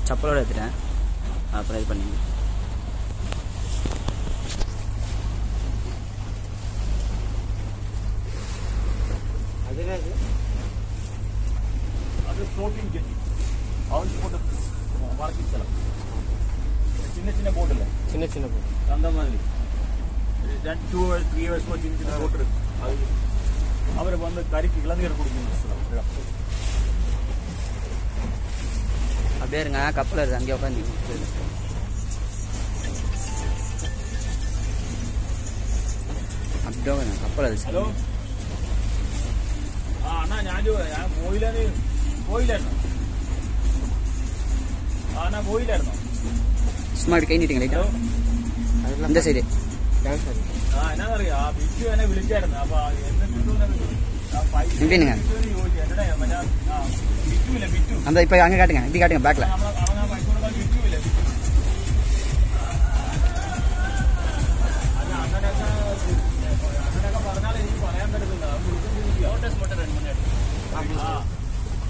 செப்பலோட எடுத்துட்டேன் அப்புறம் இது பண்ணி அது என்னது அது ஃப்ளோட்டிங் ஜெட்டி அவிச்சு போட்டு மார்க்கெட் செலம் சின்ன சின்ன போட் இல்லை சின்ன சின்ன போட்டு அந்த மாதிரி டூ ஹவர்ஸ் த்ரீ ஹவர்ஸ் சின்ன சின்ன போட் இருக்கு அது அவருக்கு வந்து கறிக்கு இளநீர் குடிக்கணும் சிலம் அப்படியே இருங்க கப்பல் இருக்குது அங்கேயே உட்காந்து அப்படியே உட்காருங்க, கப்பல் அது ഹലോ ആ അണ്ണാ ഞാൻ ചോ- ഞാൻ പോയില്ലാന്ന് പോയില്ലായിരുന്നു ആ അണ്ണാ പോയില്ലായിരുന്നോ சும்மா இப்படி கை நீட்டுங்க லைட்டா ഹലോ அதெல்லாம் இந்த சைடு டான்ஸ் ஆடி ആ എന്നാന്നറിയോ ആ ബിജു എന്നെ വിളിച്ചായിരുന്നു അപ്പൊ എന്ന് കിട്ടുമെന്ന് ആ പൈസ ഇവിടെയാ? കിട്ടുമെന്ന് ചോദിച്ചു എന്നോട് മറ്റേ ആ ബിജു ഇല്ല ബിജു அந்த இப்போ அங்கே காட்டுங்க இப்படி காட்டுங்க பேக்கில் നമ്മളെ